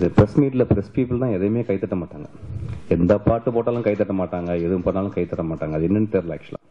இது ப்ரெஸ் மீட்ல press people தான் எதையுமே கைத்தட்ட மாட்டாங்க எந்த பாட்டு போட்டாலும் கைத்தட்ட மாட்டாங்க எதுவும் பண்ணாலும் கைத்தட்ட மாட்டாங்க அது என்னன்னு தெரியல ஆக்சுவலா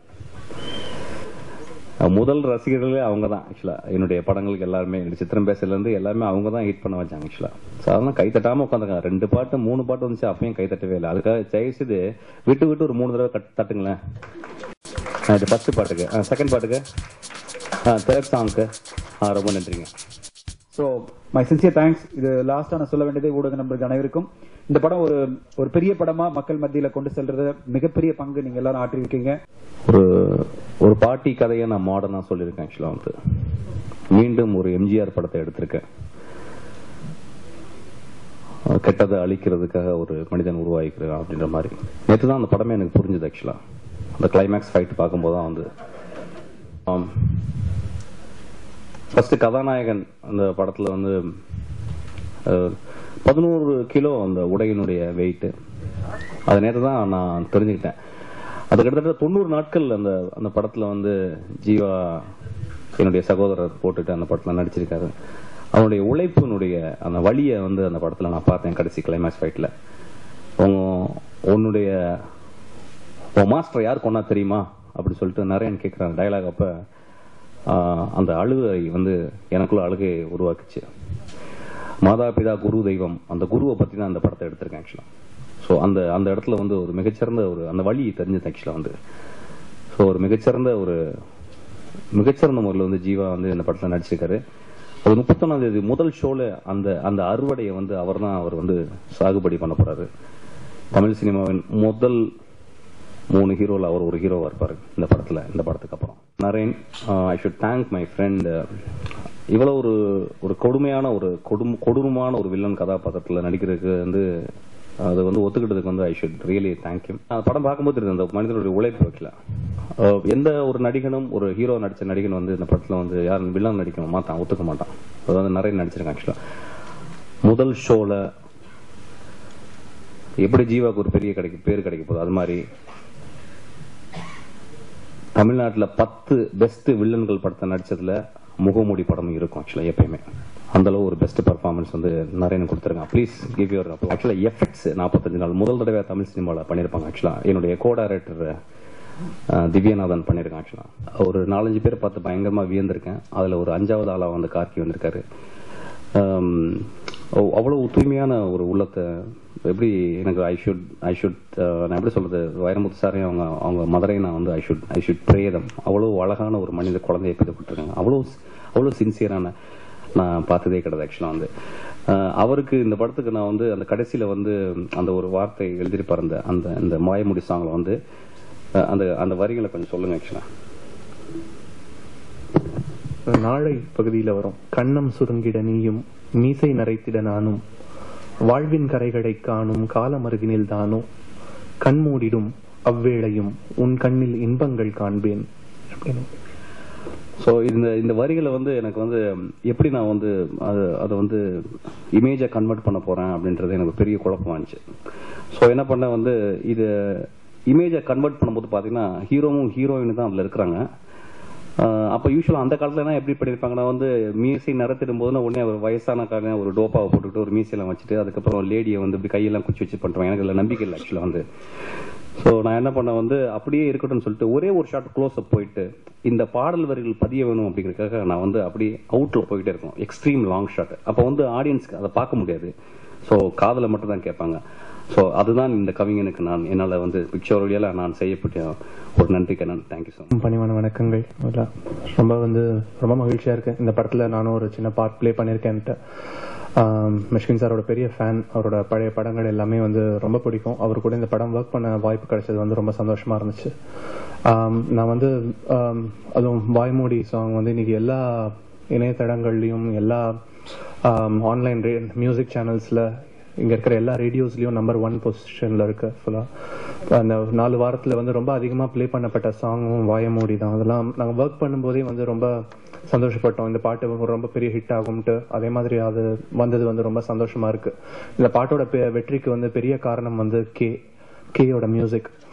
முதல் ரசிகர்களே அவங்க தான் ஆக்சுவலா என்னுடைய படங்களுக்கு எல்லாருமே என்னுடைய சித்திரம் பேசல இருந்து எல்லாமே அவங்க தான் ஹிட் பண்ண வச்சாங்க ஆக்சுவலா ஸோ அதெல்லாம் கை தட்டாம உட்காந்துருக்காங்க ரெண்டு பாட்டு மூணு பாட்டு வந்துச்சு அப்பயும் கை தட்டவே இல்லை அதுக்காக தயவுசெய்து விட்டு விட்டு ஒரு மூணு தடவை கட் தட்டுங்களேன் ஆ, இது ஃபர்ஸ்ட் பாட்டுக்கு செகண்ட் பாட்டுக்கு தேர்ட் சாங்க்கு ஆ ரொம்ப நன்றிங்க ஸோ மை சின்சியர் தேங்க்ஸ் இது லாஸ்டா நான் சொல்ல வேண்டியது ஊடக நண்பர்கள் அனைவருக்கும் இந்த படம் ஒரு ஒரு பெரிய படமா மக்கள் மத்தியில கொண்டு செல்றது மிகப்பெரிய பங்கு நீங்க எல்லாரும் ஆற்றிருக்கீங்க ஒரு ஒரு பாட்டி கதையை நான் மாடர்னா சொல்லியிருக்கேன் ஆக்சுவலா வந்து மீண்டும் ஒரு எம்ஜிஆர் படத்தை எடுத்திருக்கேன் அஹ் கெட்டதை அழிக்கிறதுக்காக ஒரு மனிதன் உருவாகிக்கிறான் அப்படின்ற மாதிரி நேற்று தான் அந்த படமே எனக்கு புரிஞ்சுது ஆக்சுவலா அந்த கிளைமேக்ஸ் ஃபைட் பார்க்கும்போது தான் வந்து ஃபர்ஸ்ட் கதாநாயகன் அந்த படத்துல வந்து பதினோரு கிலோ அந்த உடையினுடைய வெயிட் அது நேற்று தான் நான் தெரிஞ்சுக்கிட்டேன் அது கிட்டத்தட்ட தொண்ணூறு நாட்கள் அந்த அந்த படத்துல வந்து ஜீவா என்னுடைய சகோதரர் போட்டுட்டு அந்த படத்துல நடிச்சிருக்காரு அவனுடைய உழைப்பினுடைய அந்த வழியை வந்து அந்த படத்துல நான் பார்த்தேன் கடைசி கிளைமேக்ஸ் ஃபைட்ல உன்னுடைய உன் மாஸ்டர் யார் கொண்டா தெரியுமா அப்படி சொல்லிட்டு நரேன் கேட்குறாங்க டயலாக் அப்ப ஆஹ், அந்த அழுகை வந்து எனக்குள்ள அழுகை உருவாக்குச்சு மாதா பிதா குரு தெய்வம் அந்த குருவை பத்தி தான் அந்த படத்தை எடுத்திருக்கேன் ஆக்சுவலா ஸோ அந்த அந்த இடத்துல வந்து ஒரு மிகச்சிறந்த ஒரு அந்த வழி தெரிஞ்சது ஆக்சுவலா வந்து ஸோ ஒரு மிகச்சிறந்த ஒரு மிகச்சிறந்த முறையில் வந்து ஜீவா வந்து இந்த படத்துல நடிச்சிருக்காரு அது முப்பத்தொன்னாம் தேதி முதல் ஷோல அந்த அந்த அறுவடையை வந்து அவர் தான் அவர் வந்து சாகுபடி பண்ண போறாரு தமிழ் சினிமாவின் முதல் மூணு ஹீரோல அவர் ஒரு ஹீரோவா இருப்பாரு இந்த படத்துல இந்த படத்துக்கு அப்புறம் Naren I should thank my friend இவ்வளவு ஒரு ஒரு கொடுமையான ஒரு கொடும் கொடூரமான ஒரு வில்லன் கதாபாத்திரத்துல நடிக்கிறதுக்கு வந்து அது வந்து ஒத்துக்கிட்டதுக்கு வந்து I should really thank you படம் பார்க்கும்போது தெரியுது அந்த மனிதனுடைய உழைப்பு வைக்கல அஹ் எந்த ஒரு நடிகனும் ஒரு ஹீரோ நடிச்ச நடிகன் வந்து இந்த படத்துல வந்து யாரும் வில்லன் நடிக்க மாட்டான் ஒத்துக்க மாட்டான் அது வந்து நிறைய நடிச்சிருக்கான் ஆக்சுவலா முதல் ஷோல எப்படி ஜீவாக்கு ஒரு பெரிய கிடைக்கும் பேர் கிடைக்க போகுது அது மாதிரி தமிழ்நாட்டுல பத்து பெஸ்ட் வில்லன்கள் படத்தை நடிச்சதுல முகமூடி படம் இருக்கும் ஆக்சுவலா எப்பயுமே அந்த அளவு ஒரு பெஸ்ட் பர்ஃபார்மன்ஸ் வந்து நிறைய கொடுத்துருக்காங்க ப்ளீஸ் கிவ் யூர் ஆக்சுவலா எஃபெக்ட்ஸ் நாற்பத்தஞ்சு நாள் முதல் தடவை தமிழ் சினிமாவில் பண்ணியிருப்பாங்க ஆக்சுவலா என்னுடைய கோ டைரக்டர் திவ்யநாதன் பண்ணியிருக்கேன் ஆக்சுவலா ஒரு நாலஞ்சு பேர் பார்த்து பயங்கரமா வியந்திருக்கேன் அதுல ஒரு அஞ்சாவது ஆளா வந்து கார்கி வந்திருக்காரு ஆம், அவ்- அவ்வளவு தூய்மையான ஒரு உள்ளத்தை எப்படி எனக்கு ஐ ஷுட் ஐ ஷுட் நான் எப்படி சொல்றது வைரமுத்து சாரையும் அவங்க அவங்க மதுரையை நான் வந்து ஐ ஷுட் ஐ ஷுட் பிரேதம் அவ்வளவு அழகான ஒரு மனித குழந்தையை பெற்றுக்கிட்டுருக்காங்க அவ்வளவு அவ்வளவு சின்சியரான நான் பார்த்ததே கிடையாது ஆக்சுவலாக வந்து அஹ், அவருக்கு இந்த படத்துக்கு நான் வந்து அந்த கடைசியில வந்து அந்த ஒரு வார்த்தை எழுதியிருப்பார் அந்த அந்த அந்த மாயமுடி சாங்ல வந்து அஹ், அந்த அந்த வரிகளை கொஞ்சம் சொல்லுங்க ஆக்சுவலா நாளை பகுதியில வரும் கண்ணம் சுருங்கிட நீயும் மீசை நரைத்திட நானும் வாழ்வின் கரைகளை காணும் காலமருகினில் தானோ கண்மூடிடும் அவ்வேளையும் உன் கண்ணில் இன்பங்கள் காண்பேன் அப்படின்னு ஸோ இந்த இந்த வரிகளை வந்து எனக்கு வந்து எப்படி நான் வந்து அது அதை வந்து இமேஜை கன்வெர்ட் பண்ண போறேன் அப்படின்றது எனக்கு பெரிய குழப்பமா இருந்துச்சு ஸோ என்ன பண்ண வந்து இது இமேஜை கன்வெர்ட் பண்ணும்போது பார்த்தீங்கன்னா ஹீரோவும் ஹீரோயின் தான் அதில் இருக்கிறாங்க ஆஹ் அப்ப யூஸ்வலா அந்த காலத்துல எல்லாம் எப்படி பண்ணிருப்பாங்கன்னா வந்து மீசை நிறத்திடும் போது உடனே ஒரு வயசான காரன் ஒரு டோப்பாவை போட்டுட்டு ஒரு மீசையெல்லாம் வச்சுட்டு அதுக்கப்புறம் லேடியை வந்து இப்படி கையெல்லாம் குச்சி வச்சு பண்றோம் எனக்கு இதுல நம்பிக்கை இல்லை ஆக்சுவலா வந்து ஸோ நான் என்ன பண்ண வந்து அப்படியே இருக்கட்டும்னு சொல்லிட்டு ஒரே ஒரு ஷாட் க்ளோஸ் அப் போயிட்டு இந்த பாடல் வரிகள் பதிய வேணும் அப்படிங்கறதுக்காக நான் வந்து அப்படியே அவுட்ல போயிட்டே இருக்கோம் எக்ஸ்ட்ரீம் லாங் ஷாட் அப்போ வந்து ஆடியன்ஸ்க்கு அதை பார்க்க முடியாது ஸோ காதுல மட்டும் தான் கேட்பாங்க ஸோ அதுதான் இந்த கவிஞனுக்கு நான் என்னால வந்து பிக்சர் வழியால நான் செய்யப்பட்ட ஒரு நன்றி கண்ணன் தேங்க்யூ ஸோ பணிவான வணக்கங்கள் முதல்ல ரொம்ப வந்து ரொம்ப மகிழ்ச்சியா இருக்கு இந்த படத்துல நானும் ஒரு சின்ன பார்ட் ப்ளே பண்ணியிருக்கேன்ட்டு ஆம், மிஷ்கின் சாரோட பெரிய ஃபேன் அவரோட பழைய படங்கள் எல்லாமே வந்து ரொம்ப பிடிக்கும் அவர் கூட இந்த படம் ஒர்க் பண்ண வாய்ப்பு கிடைச்சது வந்து ரொம்ப சந்தோஷமா இருந்துச்சு ஆம், நான் வந்து ஆம், அதுவும் வாய்மூடி சாங் வந்து இன்னைக்கு எல்லா இணையதளங்கள்லயும் எல்லா ஆன்லைன் மியூசிக் சேனல்ஸ்ல இங்க இருக்கிற எல்லா ரேடியோஸ்லயும் நம்பர் ஒன் பொசிஷன்ல இருக்கு ஃபுல்லா அந்த நாலு வாரத்துல வந்து ரொம்ப அதிகமா ப்ளே பண்ணப்பட்ட சாங்கும் வாயமூடி தான் அதெல்லாம் நாங்க ஒர்க் பண்ணும்போதே வந்து ரொம்ப சந்தோஷப்பட்டோம் இந்த பாட்டு ரொம்ப பெரிய ஹிட் ஆகும்ட்டு அதே மாதிரி அது வந்தது வந்து ரொம்ப சந்தோஷமா இருக்கு இந்த பாட்டோட பெ- வெற்றிக்கு வந்து பெரிய காரணம் வந்து கே கேயோட மியூசிக்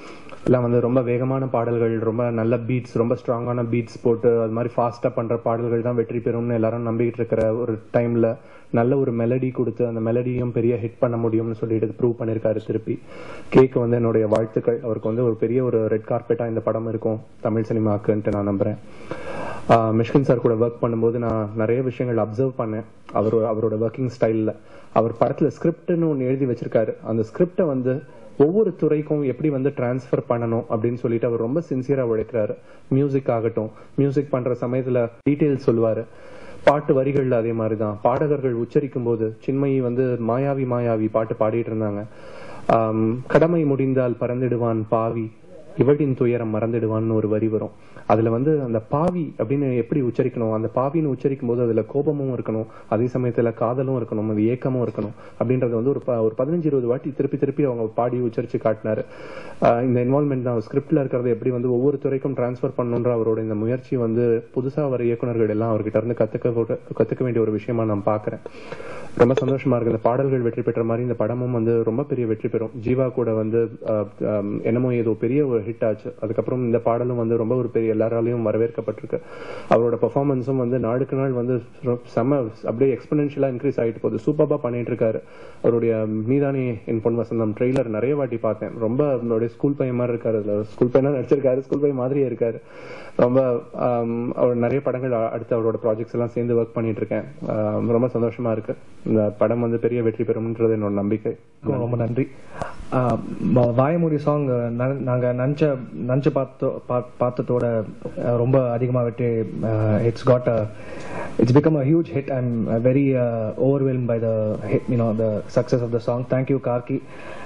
எல்லாம் வந்து ரொம்ப வேகமான பாடல்கள் ரொம்ப நல்ல பீட்ஸ் ரொம்ப ஸ்ட்ராங்கான பீட்ஸ் போட்டு அது மாதிரி ஃபாஸ்ட்டாக பண்ணுற பாடல்கள் தான் வெற்றி பெறும்னு எல்லாரும் நம்பிக்கிட்டு இருக்கிற ஒரு டைமில் நல்ல ஒரு மெலடி கொடுத்து அந்த மெலடியும் பெரிய ஹிட் பண்ண முடியும்னு சொல்லிட்டு ப்ரூவ் பண்ணியிருக்காரு திருப்பி கேக்கு வந்து என்னுடைய வாழ்த்துக்கள் அவருக்கு வந்து ஒரு பெரிய ஒரு ரெட் கார்பெட்டாக இந்த படம் இருக்கும் தமிழ் சினிமாக்குன்ட்டு நான் நம்புகிறேன் மிஷ்கின் சார் கூட ஒர்க் பண்ணும்போது நான் நிறைய விஷயங்கள் அப்சர்வ் பண்ணேன் அவர் அவரோட ஒர்க்கிங் ஸ்டைலில் அவர் படத்தில் ஸ்கிரிப்ட்னு ஒன்று எழுதி வச்சிருக்காரு அந்த ஸ்கிரிப்டை வந்து ஒவ்வொரு துறைக்கும் எப்படி வந்து டிரான்ஸ்ஃபர் பண்ணணும் அப்படின்னு சொல்லிட்டு அவர் ரொம்ப சின்சியரா உழைக்கிறாரு மியூசிக் ஆகட்டும் மியூசிக் பண்ற சமயத்துல டீட்டெயில்ஸ் சொல்லுவாரு பாட்டு வரிகள்ல அதே மாதிரிதான் பாடகர்கள் உச்சரிக்கும் போது சின்மயி வந்து மாயாவி மாயாவி பாட்டு பாடிட்டு இருந்தாங்க ஆம், கடமை முடிந்தால் பறந்திடுவான் பாவி இவளின் துயரம் மறந்துடுவான்னு ஒரு வரி வரும் அதுல வந்து அந்த பாவி அப்படின்னு எப்படி உச்சரிக்கணும் அந்த பாவின்னு உச்சரிக்கும் போது அதுல கோபமும் இருக்கணும் அதே சமயத்துல காதலும் இருக்கணும் அது ஏக்கமும் இருக்கணும் அப்படின்றது வந்து ஒரு ப- ஒரு பதினஞ்சு இருபது வாட்டி திருப்பி திருப்பி அவங்க பாடி உச்சரிச்சு காட்டினாரு ஆஹ் இந்த இன்வால்மெண்ட் தான் ஸ்கிரிப்ட்ல இருக்கிறத எப்படி வந்து ஒவ்வொரு துறைக்கும் டிரான்ஸ்ஃபர் பண்ணணுன்ற அவரோட இந்த முயற்சி வந்து புதுசா வர இயக்குனர்கள் எல்லாம் அவர்கிட்ட இருந்து கத்துக்க ஒரு- கத்துக்க வேண்டிய ஒரு விஷயமா நான் பாக்குறேன் ரொம்ப சந்தோஷமா இருக்கு இந்த பாடல்கள் வெற்றி பெற்ற மாதிரி இந்த படமும் வந்து ரொம்ப பெரிய வெற்றி பெறும் ஜீவா கூட வந்து ஆஹ், ஆம், என்னமோ ஏதோ பெரிய ஒரு ஹிட் ஆச்சு அதுக்கப்புறம் இந்த பாடலும் வந்து ரொம்ப ஒரு பெரிய எல்லாராலையும் வரவேற்கப்பட்டிருக்கு அவரோட பெர்ஃபார்மன்ஸும் வந்து நாளுக்கு நாள் வந்து ரொ- செம அப்படியே எக்ஸ்பனன்ஷியலா இன்க்ரீஸ் ஆயிட்டு போகுது சூப்பரா பண்ணிட்டு இருக்காரு அவருடைய மீதானே என் பொன் வசந்தம் ட்ரெய்லர் நிறைய வாட்டி பார்த்தேன் ரொம்ப அவருடைய ஸ்கூல் பையன் மாதிரி இருக்காரு அதுல ஸ்கூல் பையனா நடிச்சிருக்காரு ஸ்கூல் பையன் மாதிரியே இருக்காரு ரொம்ப ஆம், அவர் நிறைய படங்கள் அ- அடுத்து அவரோட ப்ராஜெக்ட்ஸ் எல்லாம் சேர்ந்து ஒர்க் பண்ணிட்டு இருக்கேன் ஆம், ரொம்ப சந்தோஷமா இருக்கு இந்த படம் வந்து பெரிய வெற்றி பெறும்ன்றது என்னோட நம்பிக்கை ரொம்ப நன்றி ஆஹ் வ- வாயமொழி சாங் நாங்க நினச்ச நினச்சி பார்த்து பா- பார்த்ததோட அஹ், ரொம்ப அதிகமாகிட்டு it's got it's become a huge hit I am very overwhelm by the hit you know the success of the song thank you Karky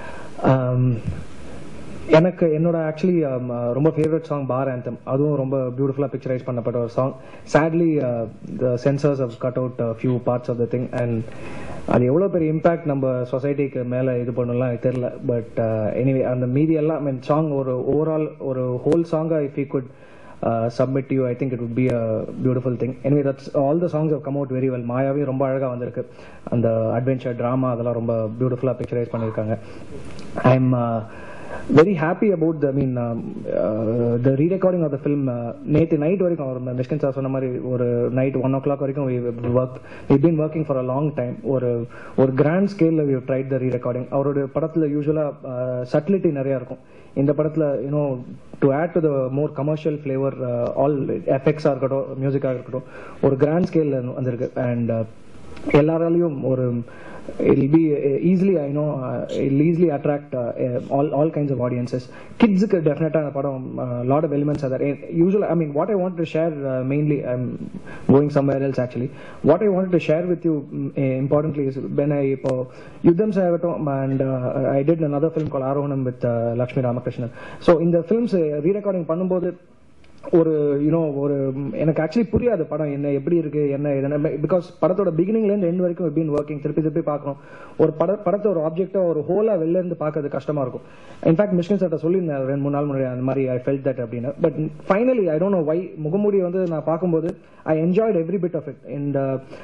எனக்கு என்னோட ஆக்சுவலி ரொம்ப ஃபேவரட் சாங் பார் anthem அதுவும் ரொம்ப பியூட்டிஃபுல்லாக பிக்சரைஸ் பண்ணப்பட்ட ஒரு song sadly the censors have cut out few parts of the thing and அது எவ்வளோ பெரிய இம்பாக்ட் நம்ம சொசைட்டிக்கு மேலே இது பண்ணலாம் எனக்கு தெரியல பட் எனிவே அந்த மீதி எல்லாம் ஐ மீன் சாங் ஒரு ஓவரால் ஒரு ஹோல் சாங்காக if you could submit you I think it would be a beautiful thing anyway that's all the songs have come out very well மாயாவே ரொம்ப அழகாக வந்திருக்கு அந்த அட்வென்ச்சர் ட்ராமா அதெல்லாம் ரொம்ப பியூட்டிஃபுல்லாக பிக்சரைஸ் பண்ணியிருக்காங்க I am very happy about the mean the rerecording of the film நேற்று நைட் வரைக்கும் அவர் மிஷ்கன் சார் சொன்ன மாதிரி ஒரு நைட் ஒன் ஓ கிளாக் வரைக்கும் work we been working for a long time ஒரு ஒரு கிராண்ட் ஸ்கேலில் வி ட்ரைட் த ரீரெக்கார்டிங் அவரோட படத்தில் யூஸ்வலாக சட்டிலிட்டி நிறையா இருக்கும் இந்த படத்தில் you know to add to the more commercial flavour all எஃபெக்ட்ஸாக இருக்கட்டும் மியூசிக்காக இருக்கட்டும் ஒரு கிராண்ட் ஸ்கேலில் வந்திருக்கு அண்ட் எல்லாராலையும் ஒரு it'll be uh, easily I know uh, it'll easily attract uh, uh, all all kinds of audiences kids க்கு definitely அந்த படம் uh, lot of elements are there And usually I mean what I want to share uh, mainly I'm going somewhere else actually what I wanted to share with you mm, eh, importantly is when I இப்போ யுத்தம் சாகட்டும் and uh, I did another film called Aarohanam with uh, Lakshmi Ramakrishnan so இந்த films rerecording பண்ணும்போது ஒரு you know ஒரு எனக்கு actually புரியாது படம் என்ன எப்படி இருக்கு என்ன என்ன பிகாஸ் படத்தோட பிகினிங்ல இருந்து எண்ட் வரைக்கும் பீன் ஒர்க்கிங் திருப்பி திருப்பி பார்க்கணும் ஒரு பட படத்தை ஒரு ஆப்ஜெக்டா ஒரு ஹோலா வெளில இருந்து பார்க்கறது கஷ்டமா இருக்கும் இன்ஃபேக்ட் மிஷ்கின் சார்ட்ட சொல்லியிருந்தேன் ரெண்டு மூணு நாள் முன்னாடி அந்த மாதிரி ஐ ஃபெல்ட் தட் அப்படின்னு but finally I don't know why Mugamoodi வந்து நான் பார்க்கும்போது I enjoyed every bit of it இந்த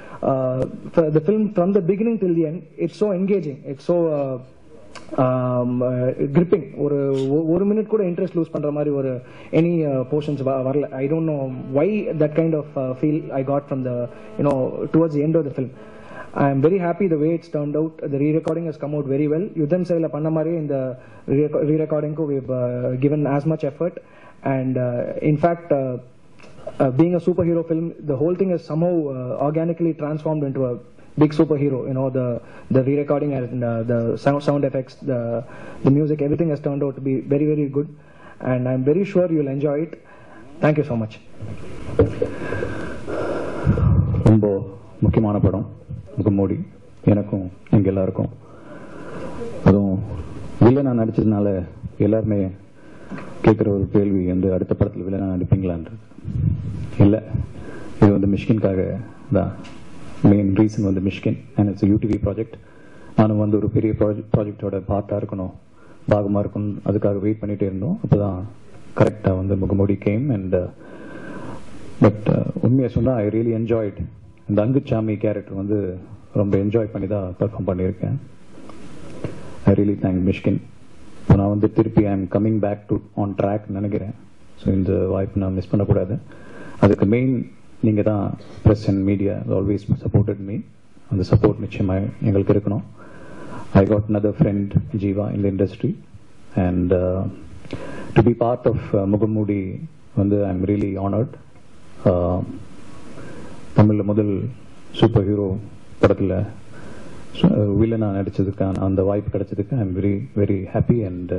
the film from the beginning till the end it's so engaging it's so gripping ஒரு ஒ- ஒரு மினிட் கூட இன்ட்ரெஸ்ட் லூஸ் பண்ற மாதிரி ஒரு எனி போர்ஷன்ஸ் வரல I don't know why that kind of feel I got from the you know towards end of the film I am very happy the way it's turn out the rerecording has come out very well Yuddham செயல பண்ண மாதிரியே இந்த ரீ ரெக்கார்டிங்க்கு we given as much effort and in fact uh, being a superhero film, the whole thing is somehow uh, organically transformed into a big superhero. You know, the the re-recording and uh, the sound, sound effects, the the music, everything has turned out to be very very good, and I'm very sure you'll enjoy it. Thank you so much. ரொம்ப முக்கியமான படம் முகமூடி எனக்கும் எங்க எல்லாருக்கும் அதுவும் வில்லனா நடிச்சதுனால எல்லாருமே கேட்குற ஒரு கேள்வி வந்து அடுத்த படத்தில் வில்லனா நடிப்பீங்களான்றது இல்லை இது வந்து மிஷ்கின்காக தான் மெயின் ரீசன் வந்து Mysskin and it's UTV project நானும் வந்து ஒரு பெரிய ப்ராஜெக்ட் ப்ராஜெக்டோட பார்ட்டாக இருக்கணும் பாகமாக இருக்கணும் அதுக்காக வெயிட் பண்ணிட்டே இருந்தோம் அப்போதான் கரெக்டாக வந்து முகமூடி கேம் அண்ட் பட் உண்மையை சொன்னால் ஐ ரியலி என்ஜாய்ட் இந்த அங்குச்சாமி கேரக்டர் வந்து ரொம்ப என்ஜாய் பண்ணி தான் பெர்ஃபார்ம் பண்ணியிருக்கேன் ஐ ரியலி தேங்க் மிஷ்கின் இப்போ நான் வந்து திருப்பி I am coming back to on track நினைக்கிறேன் ஸோ இந்த வாய்ப்பு நான் மிஸ் பண்ணக்கூடாது அதுக்கு மெயின் நீங்கள் தான் press and media always supported me அந்த சப்போர்ட் நிச்சயமாக எங்களுக்கு இருக்கணும் I got another friend, Jiva, in the industry. And uh, to be part of uh, Mugamudi, வந்து I'm really honored. Uh, தமிழில் முதல் சூப்பர் ஹீரோ படத்தில் வில்லனாக நடிச்சதுக்கான அந்த வாய்ப்பு கிடைச்சதுக்கு I am very very happy and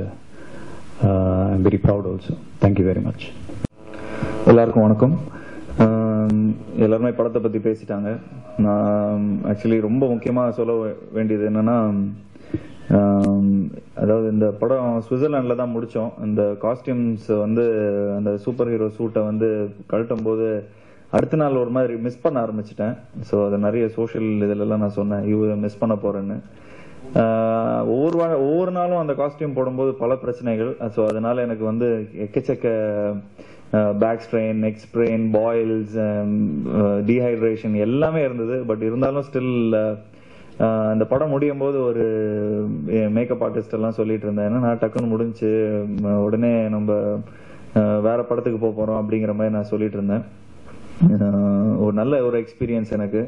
I am very proud also thank you very much எல்லாருக்கும் வணக்கம் ஆம், எல்லாருமே படத்தை பத்தி பேசிட்டாங்க நான் ஆக்சுவலி ரொம்ப முக்கியமா சொல்ல வே- வேண்டியது என்னன்னா ஆம், அதாவது இந்த படம் சுவிட்சர்லாண்ட்ல தான் முடிச்சோம் இந்த காஸ்டியூம்ஸ் வந்து அந்த சூப்பர் ஹீரோ சூட்டை வந்து கழட்டும் போது அடுத்த நாள் ஒரு மாதிரி மிஸ் பண்ண ஆரம்பிச்சிட்டேன் ஸோ அது நிறைய சோஷியல் இதுலலாம் நான் சொன்னேன் இவ மிஸ் பண்ண போறேன்னு ஆஹ் ஒவ்வொரு வா- ஒவ்வொரு நாளும் அந்த காஸ்டியூம் போடும்போது பல பிரச்சனைகள் ஸோ அதனால எனக்கு வந்து எக்கச்சக்க back strain neck strain boils dehydration எல்லாமே இருந்தது பட் இருந்தாலும் ஸ்டில் அந்த படம் முடியும் போது ஒரு மேக்கப் ஆர்டிஸ்ட் எல்லாம் சொல்லிட்டு இருந்தேன் ஏன்னா நான் டக்குன்னு முடிஞ்சு ம, உடனே நம்ம ஆஹ் வேற படத்துக்கு போக போறோம் அப்படிங்கிற மாதிரி நான் சொல்லிட்டு இருந்தேன் ஆஹ் ஒரு நல்ல ஒரு எக்ஸ்பீரியன்ஸ் எனக்கு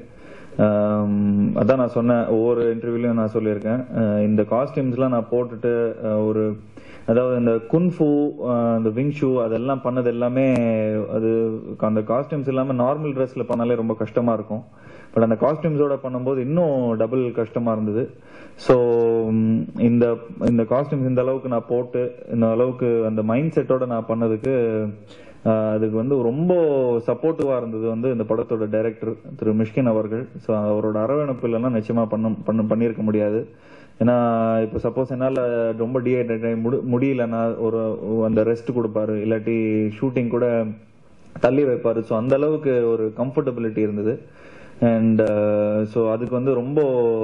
ஆம், அதான் நான் சொன்னேன் ஒவ்வொரு இன்டர்வியூலையும் நான் சொல்லியிருக்கேன் ஆஹ் இந்த காஸ்டியூம்ஸ்லாம் நான் போட்டுட்டு ஆஹ் ஒரு அதாவது இந்த குன்ஃபு இந்த விங் ஷூ அதெல்லாம் பண்ணது எல்லாமே அது அந்த காஸ்டியூம்ஸ் இல்லாம நார்மல் ட்ரெஸ்ல பண்ணாலே ரொம்ப கஷ்டமா இருக்கும் பட் அந்த காஸ்டியூம்ஸோட பண்ணும்போது இன்னும் டபுள் கஷ்டமா இருந்தது ஸோ இந்த இந்த காஸ்டியூம்ஸ் இந்த அளவுக்கு நான் போட்டு இந்த அளவுக்கு அந்த மைண்ட் செட்டோட நான் பண்ணதுக்கு ஆஹ் அதுக்கு வந்து ரொம்ப சப்போர்ட்டிவா இருந்தது வந்து இந்த படத்தோட டைரக்டர் திரு மிஷ்கின் அவர்கள் ஸோ அவரோட அரவணைப்பு இல்லைன்னா நிச்சயமா பண்ண பண்ண பண்ணியிருக்க முடியாது ஏன்னா இப்போ சப்போஸ் என்னால ரொம்ப டிஹைட்ரேட் ஆகி முடி முடியலன்னா ஒரு அந்த ரெஸ்ட் கொடுப்பாரு இல்லாட்டி ஷூட்டிங் கூட தள்ளி வைப்பாரு ஸோ அந்த அளவுக்கு ஒரு கம்ஃபர்டபிலிட்டி இருந்தது அண்ட் ஸோ அதுக்கு வந்து ரொம்ப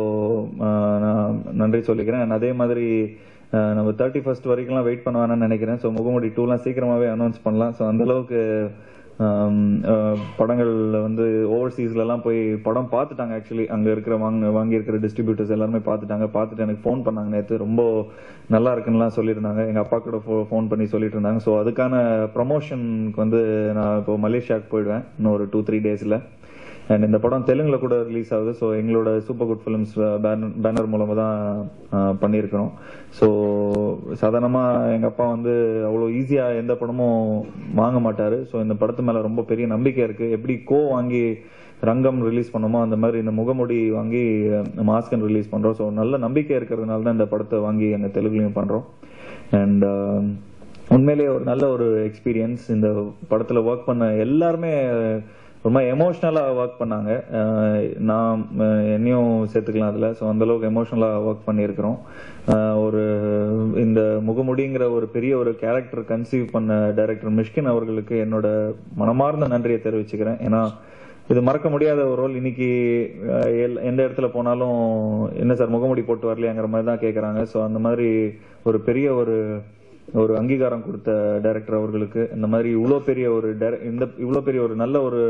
ஆஹ் நான் நன்றி சொல்லிக்கிறேன் And அதே மாதிரி ஆஹ் நம்ம தேர்ட்டி ஃபர்ஸ்ட் வரைக்கும்லாம் வெயிட் பண்ண வேணாம்னு நினைக்கிறேன் ஸோ முகமுடி டூலாம் சீக்கிரமாவே அனௌன்ஸ் பண்ணலாம் ஸோ அந்த அளவுக்கு ஆம், ஆஹ் படங்கள் வந்து ஓவர்சீஸ்லலாம் போய் படம் பார்த்துட்டாங்க ஆக்சுவலி அங்கே இருக்கிற வாங்க வாங்கி இருக்கிற டிஸ்ட்ரிபியூட்டர்ஸ் எல்லாருமே பார்த்துட்டாங்க பார்த்துட்டு எனக்கு ஃபோன் பண்ணாங்க நேற்று ரொம்ப நல்லா இருக்குன்னுலாம் சொல்லியிருந்தாங்க எங்கள் அப்பா கூட ஃபோன் பண்ணி சொல்லிட்டு இருந்தாங்க ஸோ அதுக்கான ப்ரமோஷனுக்கு வந்து நான் இப்போ மலேசியாவுக்கு போயிடுவேன் இன்னும் ஒரு டூ த்ரீ டேஸில் அண்ட் இந்த படம் தெலுங்குல கூட ரிலீஸ் ஆகுது ஸோ எங்களோட சூப்பர் குட் ஃபிலிம்ஸ் பேனர் மூலமா தான் அஹ், பண்ணியிருக்கிறோம் ஸோ சாதாரணமா எங்க அப்பா வந்து அவ்வளோ ஈஸியா எந்த படமும் வாங்க மாட்டாரு ஸோ இந்த படத்து மேல ரொம்ப பெரிய நம்பிக்கை இருக்கு எப்படி கோ வாங்கி ரங்கம் ரிலீஸ் பண்ணோமோ அந்த மாதிரி இந்த முகமுடி வாங்கி மாஸ்கன் ரிலீஸ் பண்றோம் ஸோ நல்ல நம்பிக்கை இருக்கிறதுனால தான் இந்த படத்தை வாங்கி எங்க தெலுங்குலையும் பண்றோம் அண்ட் உண்மையிலேயே ஒரு நல்ல ஒரு எக்ஸ்பீரியன்ஸ் இந்த படத்துல ஒர்க் பண்ண எல்லாருமே ரொம்ப எமோஷ்னலா ஒர்க் பண்ணாங்க அஹ் நான் அஹ் என்னையும் சேர்த்துக்கலாம் அதுல ஸோ அந்த அளவுக்கு எமோஷ்னலா ஒர்க் பண்ணியிருக்கிறோம் அஹ் ஒரு இந்த முகமுடிங்கிற ஒரு பெரிய ஒரு கேரக்டர் கன்சீவ் பண்ண டைரக்டர் மிஷ்கின் அவர்களுக்கு என்னோட மனமார்ந்த நன்றியை தெரிவிச்சுக்கிறேன் ஏன்னா இது மறக்க முடியாத ஒரு ரோல் இன்னைக்கு அஹ், எல்- எந்த இடத்துல போனாலும் என்ன சார் முகமுடி போட்டு வரலையாங்கிற மாதிரி தான் கேட்கறாங்க ஸோ அந்த மாதிரி ஒரு பெரிய ஒரு ஒரு அங்கீகாரம் கொடுத்த டைரக்டர் அவர்களுக்கு இந்த மாதிரி இவ்வளோ பெரிய ஒரு direc- இந்த இவ்வளோ பெரிய ஒரு நல்ல ஒரு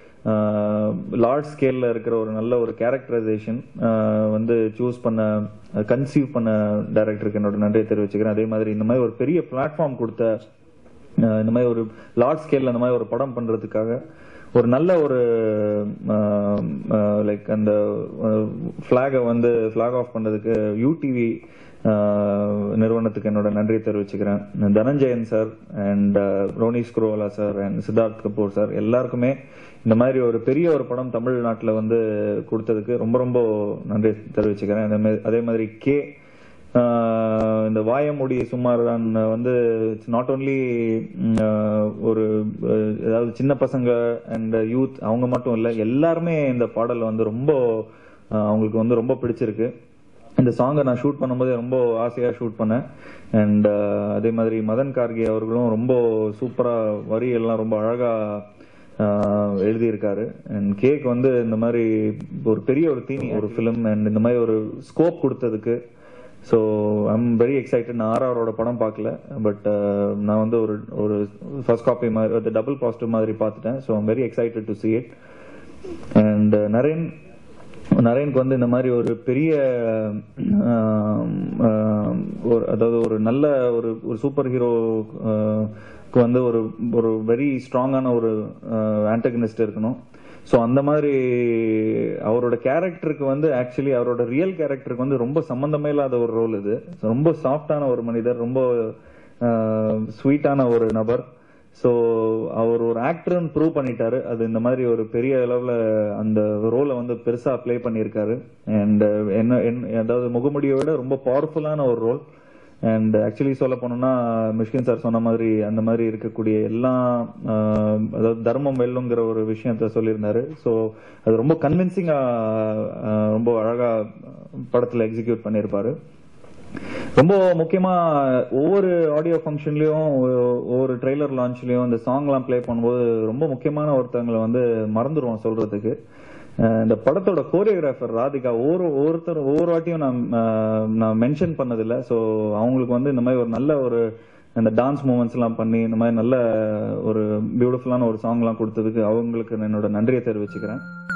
லார்ஜ் ஸ்கேல்ல இருக்கிற ஒரு நல்ல ஒரு கேரக்டரைசேஷன் வந்து சூஸ் பண்ண கன்சீவ் பண்ண டைரக்டருக்கு என்னோட நன்றியை தெரிவிச்சுக்கிறேன் அதே மாதிரி இந்த மாதிரி ஒரு பெரிய பிளாட்ஃபார்ம் கொடுத்த அஹ் இந்த மாதிரி ஒரு லார்ஜ் ஸ்கேல்ல இந்த மாதிரி ஒரு படம் பண்றதுக்காக ஒரு நல்ல ஒரு லைக் அந்த ஃபிளாகை வந்து ஃபிளாக் ஆஃப் பண்ணதுக்கு யூடிவி நிறுவனத்துக்கு என்னோட நன்றியை தெரிவிச்சுக்கிறேன் Dhananjayan sir and Ronnie Screwvala sir and Siddharth Kapur sir எல்லாருக்குமே இந்த மாதிரி ஒரு பெரிய ஒரு படம் தமிழ்நாட்டில் வந்து கொடுத்ததுக்கு ரொம்ப ரொம்ப நன்றி தெரிவிச்சுக்கிறேன் அதே மாதிரி- அதே மாதிரி கே ஆஹ் இந்த வாயமுடி சுமாரான் வந்து நாட் ஓன்லி ஒரு அஹ், அதாவது சின்ன பசங்க அண்ட் யூத் அவங்க மட்டும் இல்ல எல்லாருமே இந்த பாடல் வந்து ரொம்ப ஆஹ், அவங்களுக்கு வந்து ரொம்ப பிடிச்சிருக்கு இந்த சாங்கை நான் ஷூட் பண்ணும்போது ரொம்ப ஆசையா ஷூட் பண்ணேன் அண்ட் அதே மாதிரி மதன் கார்கி அவர்களும் ரொம்ப சூப்பரா வரி எல்லாம் ரொம்ப அழகா ஆஹ் எழுதியிருக்காரு அண்ட் கேக் வந்து இந்த மாதிரி ஒரு பெரிய ஒரு தீனி ஒரு ஃபிலிம் அண்ட் இந்த மாதிரி ஒரு ஸ்கோப் கொடுத்ததுக்கு ஸோ ஐம் வெரி எக்ஸைட்டட் நான் ஆர்ஆரோட படம் பார்க்கல பட் நான் வந்து ஒரு ஒரு ஃபர்ஸ்ட் காப்பி மாதிரி டபுள் பாசிட்டிவ் மாதிரி பார்த்துட்டேன் so I'm very excited to see it and Naren நரேனுக்கு வந்து இந்த மாதிரி ஒரு பெரிய ஆம், ஆம், ஒரு அதாவது ஒரு நல்ல ஒரு ஒரு சூப்பர் ஹீரோ வந்து ஒரு ஒரு வெரி ஸ்ட்ராங்கான ஒரு ஆண்டகனிஸ்ட் இருக்கணும் ஸோ அந்த மாதிரி அவரோட கேரக்டருக்கு வந்து ஆக்சுவலி அவரோட ரியல் கேரக்டருக்கு வந்து ரொம்ப சம்பந்தமே இல்லாத ஒரு ரோல் இது ரொம்ப சாஃப்டான ஒரு மனிதர் ரொம்ப ஸ்வீட்டான ஒரு நபர் ஸோ அவர் ஒரு ஆக்டர்னு ப்ரூவ் பண்ணிட்டாரு அது இந்த மாதிரி ஒரு பெரிய அளவில் அந்த ரோலை வந்து பெருசா ப்ளே பண்ணியிருக்காரு அண்ட் என்ன என்ன- அதாவது முகமுடியை விட ரொம்ப பவர்ஃபுல்லான ஒரு ரோல் அண்ட் ஆக்சுவலி சொல்ல போனோம்னா மிஷ்கின் சார் சொன்ன மாதிரி அந்த மாதிரி இருக்கக்கூடிய எல்லா ஆஹ், அதாவது தர்மம் வெல்லுங்கிற ஒரு விஷயத்த சொல்லியிருந்தாரு ஸோ அது ரொம்ப கன்வின்சிங்கா ரொம்ப அழகா படத்துல எக்ஸிக்யூட் பண்ணியிருப்பாரு ரொம்ப முக்கியமா ஒவ்வொரு ஆடியோ ஃபங்க்ஷன்லயும் ஒவ்வொரு ட்ரெய்லர் லான்ச்லயும் இந்த சாங்லாம் ப்ளே பண்ணும்போது ரொம்ப முக்கியமான ஒருத்தவங்களை வந்து மறந்துடுவோம் சொல்றதுக்கு அஹ் இந்த படத்தோட கோரியோகிராஃபர் ராதிகா ஒவ்வொரு ஒவ்வொருத்தர் ஒவ்வொரு வாட்டியும் நான் அஹ், நான் மென்ஷன் பண்ணதில்லை ஸோ அவங்களுக்கு வந்து இந்த மாதிரி ஒரு நல்ல ஒரு இந்த டான்ஸ் மூமெண்ட்ஸ் எல்லாம் பண்ணி இந்த மாதிரி நல்ல ஒரு பியூட்டிஃபுல்லான ஒரு சாங்லாம் கொடுத்ததுக்கு அவங்களுக்கு என்னோட நன்றியை தெரிவிச்சுக்கிறேன்